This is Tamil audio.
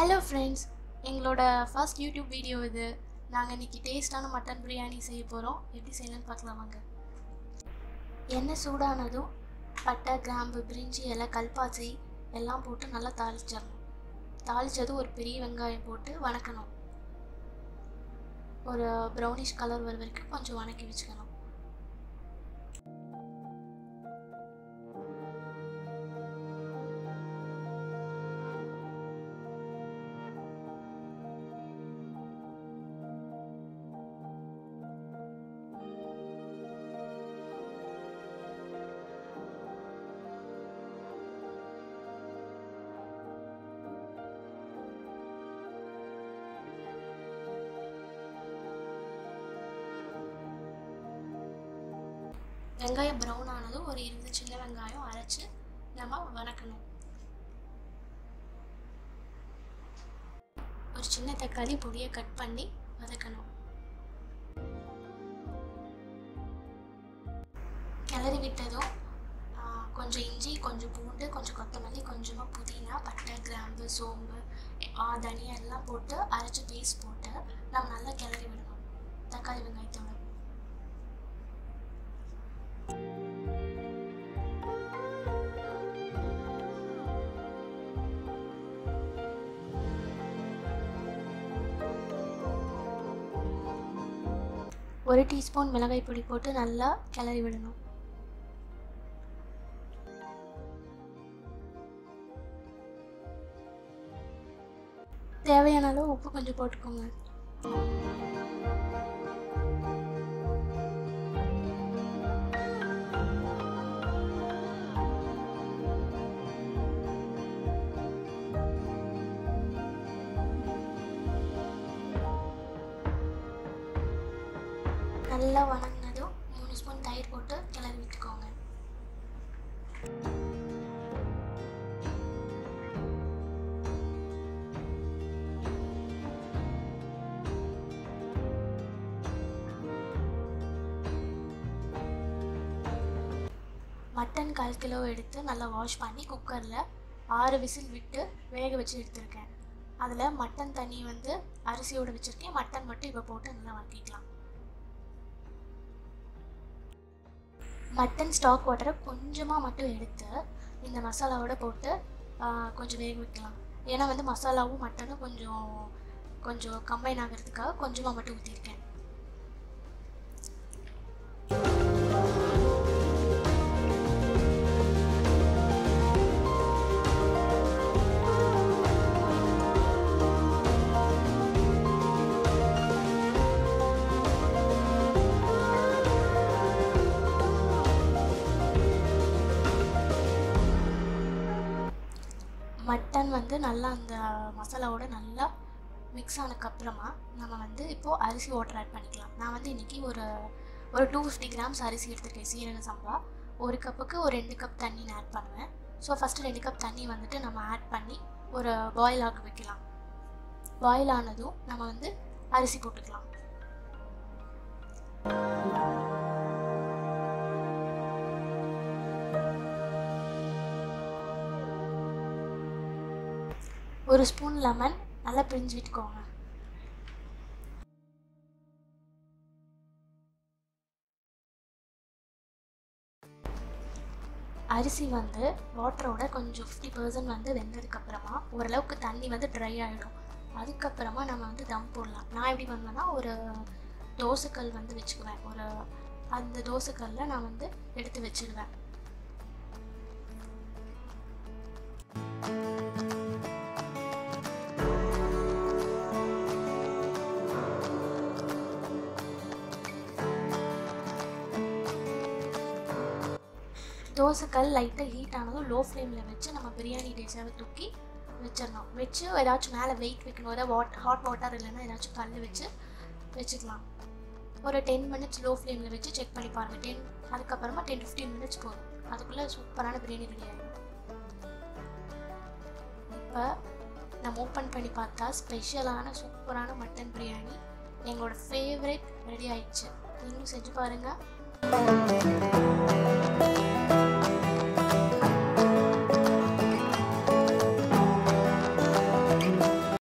ஹலோ ஃப்ரெண்ட்ஸ் எங்களோட ஃபர்ஸ்ட் யூடியூப் வீடியோ இது நாங்கள் இன்றைக்கி டேஸ்டான மட்டன் பிரியாணி செய்ய போகிறோம் எப்படி செய்யலாம்னு பார்க்கலாம் வாங்க எண்ணெய் சூடானதும் பட்டை கிராம்பு பிரிஞ்சி இலை கல்பாசி எல்லாம் போட்டு நல்லா தாளிச்சிடணும் தாளித்ததும் ஒரு பெரிய வெங்காயம் போட்டு வணக்கணும் ஒரு ப்ரௌனிஷ் கலர் வர வரைக்கும் கொஞ்சம் வணக்கி வச்சுக்கணும் வெங்காயம் ப்ரௌன் ஆனதும் ஒரு இருபது சின்ன வெங்காயம் அரைச்சி நம்ம வணக்கணும் ஒரு சின்ன தக்காளி பொடியை கட் பண்ணி வதக்கணும் கிளறி விட்டதும் ஆ, கொஞ்சம் இஞ்சி கொஞ்சம் பூண்டு கொஞ்சம் கொத்தமல்லி கொஞ்சமாக புதினா பட்டை கிராம்பு சோம்பு ஆ, தனியா எல்லாம் போட்டு அரைச்சி பேஸ்ட் போட்டு நம்ம நல்லா கிளறி விடணும் தக்காளி வெங்காயத்தோட ஒரு டீஸ்பூன் மிளகாய் பொடி போட்டு நல்லா கிளறி விடணும் தேவையான அளவு உப்பு கொஞ்சம் போட்டுக்கோங்க நல்லா வணங்கினதும் மூணு ஸ்பூன் தயிர் போட்டு கிளறி விட்டுக்கோங்க மட்டன் கால் கிலோ எடுத்து நல்லா வாஷ் பண்ணி குக்கரில் ஆறு விசில் விட்டு வேக வச்சு எடுத்திருக்கேன் அதில் மட்டன் தண்ணி வந்து அரிசியோடு வச்சுருக்கேன் மட்டன் மட்டும் இப்போ போட்டு நல்லா வதக்கிக்கலாம் மட்டன் ஸ்டாக் வாட்டரை கொஞ்சமாக மட்டும் எடுத்து இந்த மசாலாவோட போட்டு ஆ, கொஞ்சம் வேக வைக்கலாம் ஏன்னா வந்து மசாலாவும் மட்டனும் கொஞ்சம் கொஞ்சம் கம்பைன் ஆகிறதுக்காக கொஞ்சமாக மட்டும் ஊற்றிருக்கேன் மட்டன் வந்து நல்லா அந்த மசாலாவோட நல்லா மிக்ஸ் ஆனதுக்கப்புறமா நம்ம வந்து இப்போது அரிசி வாட்டர் ஆட் பண்ணிக்கலாம் நான் வந்து இன்றைக்கி ஒரு ஒரு டூ ஃபிஃப்டி கிராம்ஸ் அரிசி எடுத்திருக்கேன் சீரக சம்பா ஒரு கப்புக்கு ஒரு ரெண்டு கப் தண்ணி நான் ஆட் பண்ணுவேன் ஸோ ஃபஸ்ட்டு ரெண்டு கப் தண்ணி வந்துட்டு நம்ம ஆட் பண்ணி ஒரு பாயில் ஆக வைக்கலாம் பாயில் ஆனதும் நம்ம வந்து அரிசி போட்டுக்கலாம் ஒரு ஸ்பூன் லெமன் நல்லா பிழிஞ்சு விட்டுக்கோங்க அரிசி வந்து வாட்டரோட கொஞ்சம் ஃபிஃப்டி பர்சன்ட் வந்து வெந்ததுக்கப்புறமா ஓரளவுக்கு தண்ணி வந்து ட்ரை ஆகிடும் அதுக்கப்புறமா நம்ம வந்து தம் போடலாம் நான் எப்படி பண்ணுவேன்னா ஒரு தோசைக்கல் வந்து வச்சுக்குவேன் ஒரு அந்த தோசைக்கல்ல நான் வந்து எடுத்து வச்சிடுவேன் தோசைக்கல் லைட்டாக ஹீட் ஆனதும் லோ ஃப்ளேமில் வச்சு நம்ம பிரியாணி டேஸாக தூக்கி வச்சிடணும் வச்சு ஏதாச்சும் மேலே வெயிட் வைக்கணும் ஏதாவது வாட் ஹாட் வாட்டர் இல்லைன்னா ஏதாச்சும் கல் வச்சு வச்சுக்கலாம் ஒரு டென் மினிட்ஸ் லோ ஃப்ளேமில் வச்சு செக் பண்ணி பாருங்கள் டென் அதுக்கப்புறமா டென் ஃபிஃப்டீன் மினிட்ஸ் போதும் அதுக்குள்ளே சூப்பரான பிரியாணி ரெடி ஆகிடும் இப்போ நம்ம ஓப்பன் பண்ணி பார்த்தா ஸ்பெஷலான சூப்பரான மட்டன் பிரியாணி எங்களோட ஃபேவரட் ரெடி ஆயிடுச்சு நீங்களும் செஞ்சு பாருங்கள்